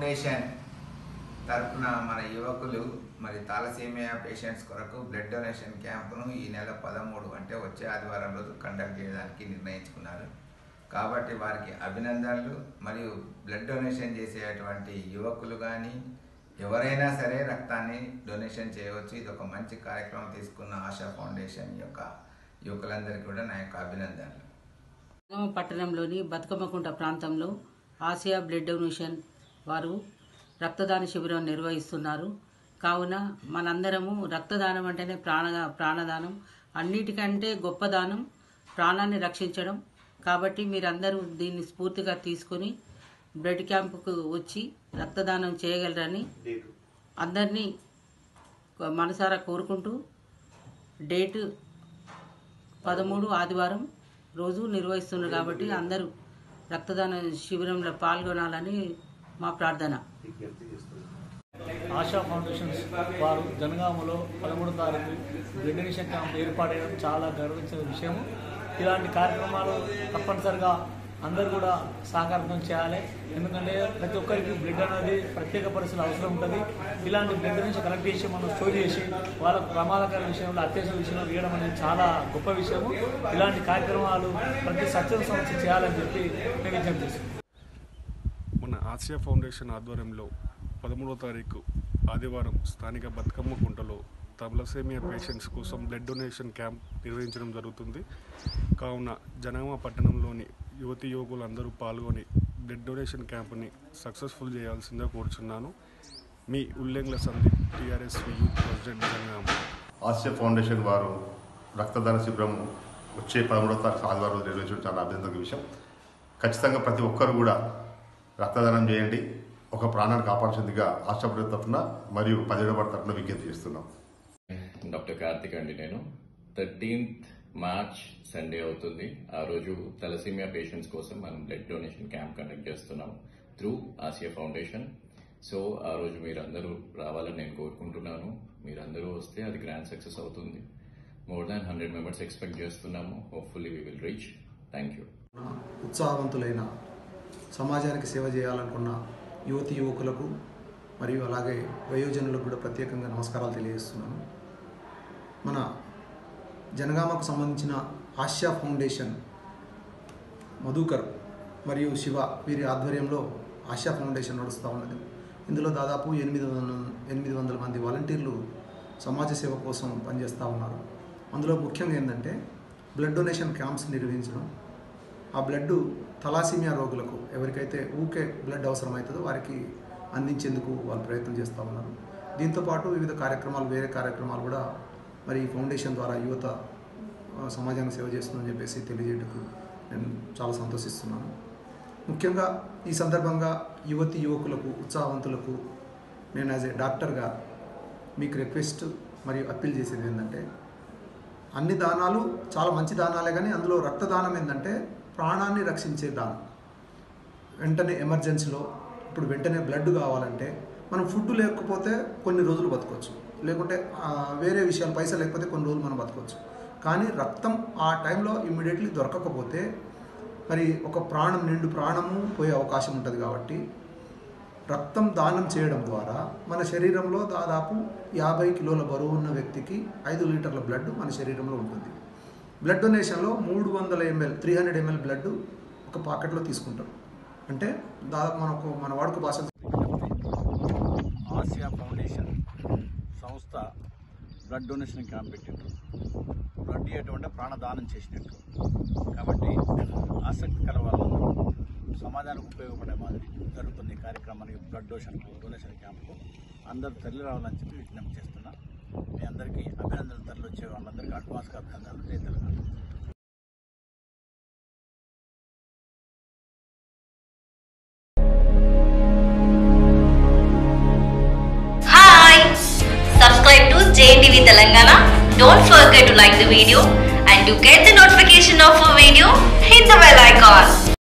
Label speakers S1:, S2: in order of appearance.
S1: Foundation తరపున మన యువకులు మరి తాలసీమియా పేషెంట్స్ కొరకు బ్లడ్ డొనేషన్ క్యాంపును ఈ నెల పదమూడు అంటే వచ్చే ఆదివారం రోజు కండక్ట్ చేయడానికి నిర్ణయించుకున్నారు కాబట్టి వారికి అభినందనలు మరియు బ్లడ్ డొనేషన్ చేసేటువంటి యువకులు కానీ ఎవరైనా సరే రక్తాన్ని డొనేషన్ చేయవచ్చు ఇది ఒక మంచి కార్యక్రమం తీసుకున్న ఆశా ఫౌండేషన్ యొక్క యువకులందరికీ కూడా నా యొక్క అభినందనలు
S2: జనగామ పట్టణంలోని బతుకమ్మకుంట ప్రాంతంలో ఆసియా బ్లడ్ డొనేషన్ వారు రక్తదాన శిబిరం నిర్వహిస్తున్నారు కావున మనందరము రక్తదానం అంటేనే ప్రాణ ప్రాణదానం అన్నిటికంటే గొప్ప దానం ప్రాణాన్ని రక్షించడం కాబట్టి మీరందరూ దీన్ని స్ఫూర్తిగా తీసుకొని బ్లడ్ క్యాంపుకు వచ్చి రక్తదానం చేయగలరని అందరినీ మనసారా కోరుకుంటూ డేటు పదమూడు ఆదివారం రోజు నిర్వహిస్తున్నారు కాబట్టి అందరూ రక్తదాన శిబిరంలో పాల్గొనాలని మా ప్రార్థన
S3: ఆశా ఫౌండేషన్స్ వారు జనగామలో పదమూడో తారీఖు బ్లడ్ డొనేషన్ క్యాంప్ ఏర్పాటైన చాలా గర్వించిన విషయం ఇలాంటి కార్యక్రమాలు తప్పనిసరిగా అందరూ కూడా సహకారం చేయాలి ఎందుకంటే ప్రతి ఒక్కరికి బ్లడ్ అనేది ప్రత్యేక పరిస్థితులు అవసరం ఉంటుంది ఇలాంటి బ్లడ్ డొనేషన్ కలెక్ట్ చేసి మనం స్టోర్ చేసి వాళ్ళ ప్రమాదకర విషయంలో అత్యవసర విషయంలో ఇవ్వడం అనేది చాలా గొప్ప విషయము ఇలాంటి కార్యక్రమాలు ప్రతి సత్యం సంస్థ చేయాలని చెప్పి మేము విజ్ఞప్తి చేస్తున్నాం
S4: మన ఆసియా ఫౌండేషన్ ఆధ్వర్యంలో పదమూడవ తారీఖు ఆదివారం స్థానిక బతుకమ్మ కుంటలో తబలసేమియా పేషెంట్స్ కోసం బ్లడ్ డొనేషన్ క్యాంప్ నిర్వహించడం జరుగుతుంది కావున జనగామ పట్టణంలోని యువతి యువకులు అందరూ పాల్గొని బ్లడ్ డొనేషన్ క్యాంప్ని సక్సెస్ఫుల్ చేయాల్సిందిగా కోరుచున్నాను మీ Ullengala Sandeep TRS youth president Jangaon
S5: Asia Foundation వారు రక్తదాన శిబిరం వచ్చే పదమూడవ తారీఖు ఆదివారం రోజు నిర్వహించడం చాలా అభ్యంతర విషయం ఖచ్చితంగా ప్రతి ఒక్కరు కూడా రక్తదానం చేయండి ఒక ప్రాణాన్ని కాపాడాల్సిందిగా ఆశాపడి తరఫున మరియు పదిహేడవ వారి తరఫున విజ్ఞప్తి చేస్తున్నాం
S6: డాక్టర్ కార్తిక్ అండి నేను థర్టీన్త్ మార్చ్ సండే అవుతుంది ఆ రోజు తలసీమియా పేషెంట్స్ కోసం మనం బ్లడ్ డొనేషన్ క్యాంప్ కండక్ట్ చేస్తున్నాం త్రూ ఆసియా ఫౌండేషన్ సో ఆ రోజు మీరందరూ రావాలని నేను కోరుకుంటున్నాను మీరందరూ వస్తే అది గ్రాండ్ సక్సెస్ అవుతుంది more than hundred members expect చేస్తున్నాము hopefully we will reach thank you
S7: ఉత్సాహవంతులైన సమాజానికి సేవ చేయాలనుకున్న యువతి యువకులకు మరియు అలాగే వయోజనులకు కూడా ప్రత్యేకంగా నమస్కారాలు తెలియజేస్తున్నాను మన జనగామకు సంబంధించిన ఆసియా ఫౌండేషన్ మధుకర్ మరియు శివ వీరి ఆధ్వర్యంలో ఆసియా ఫౌండేషన్ నడుస్తూ ఉన్నది ఇందులో దాదాపు ఎనిమిది వందల ఎనిమిది వందల మంది వాలంటీర్లు సమాజ సేవ కోసం పనిచేస్తూ ఉన్నారు అందులో ముఖ్యంగా ఏంటంటే బ్లడ్ డొనేషన్ క్యాంప్స్ నిర్వహించడం ఆ బ్లడ్ తలాసీమియా రోగులకు ఎవరికైతే ఊకే బ్లడ్ అవసరమవుతుందో వారికి అందించేందుకు వాళ్ళు ప్రయత్నం చేస్తూ ఉన్నారు దీంతోపాటు వివిధ కార్యక్రమాలు వేరే కార్యక్రమాలు కూడా మరి ఈ ఫౌండేషన్ ద్వారా యువత ఆ, సమాజానికి సేవ చేస్తుందని చెప్పేసి తెలియజేయటకు నేను చాలా సంతోషిస్తున్నాను ముఖ్యంగా ఈ సందర్భంగా యువతి యువకులకు ఉత్సాహవంతులకు నేను యాజ్ ఏ డాక్టర్గా మీకు రిక్వెస్ట్ మరియు అప్పీల్ చేసేది ఏంటంటే అన్ని దానాలు చాలా మంచి దానాలే కానీ అందులో రక్తదానం ఏంటంటే ప్రాణాన్ని రక్షించే దానం వెంటనే ఎమర్జెన్సీలో ఇప్పుడు వెంటనే బ్లడ్ కావాలంటే మనం ఫుడ్ లేకపోతే కొన్ని రోజులు బతకొచ్చు లేకుంటే ఆ, వేరే విషయాలు పైసలు లేకపోతే కొన్ని రోజులు మనం బతకొచ్చు కానీ రక్తం ఆ టైంలో ఇమ్మీడియట్లీ దొరకకపోతే మరి ఒక ప్రాణం నిండు ప్రాణము పోయే అవకాశం ఉంటుంది కాబట్టి రక్తం దానం చేయడం ద్వారా మన శరీరంలో దాదాపు యాభై కిలోల బరువు ఉన్న వ్యక్తికి ఐదు లీటర్ల బ్లడ్ మన శరీరంలో ఉంటుంది బ్లడ్ డొనేషన్లో మూడు వందల ML three hundred ML blood ఒక పాకెట్లో తీసుకుంటారు అంటే దాదాపు మనకు మన వాడుక భాష
S3: ఆసియా ఫౌండేషన్ సంస్థ బ్లడ్ డొనేషన్ క్యాంప్ పెట్టిండ్రు బ్లడ్ ఇవ్వటం ప్రాణదానం చేసినట్టు కాబట్టి ఆసక్తి కల వాళ్ళందరూ సమాజానికి ఉపయోగపడే మాదిరి జరుగుతున్న ఈ కార్యక్రమానికి బ్లడ్ డొనేషన్ డొనేషన్ క్యాంప్కు అందరూ తరలి రావాలని చెప్పి విజ్ఞప్తి చేస్తున్నా మీ అందరికీ అభినందనలు తరలి వచ్చే వాళ్ళందరికీ అడ్వాన్స్గా అభినందనలు జై Telangana
S8: Hi! Subscribe to JNTV Telangana. Don't forget to like the video and to get the notification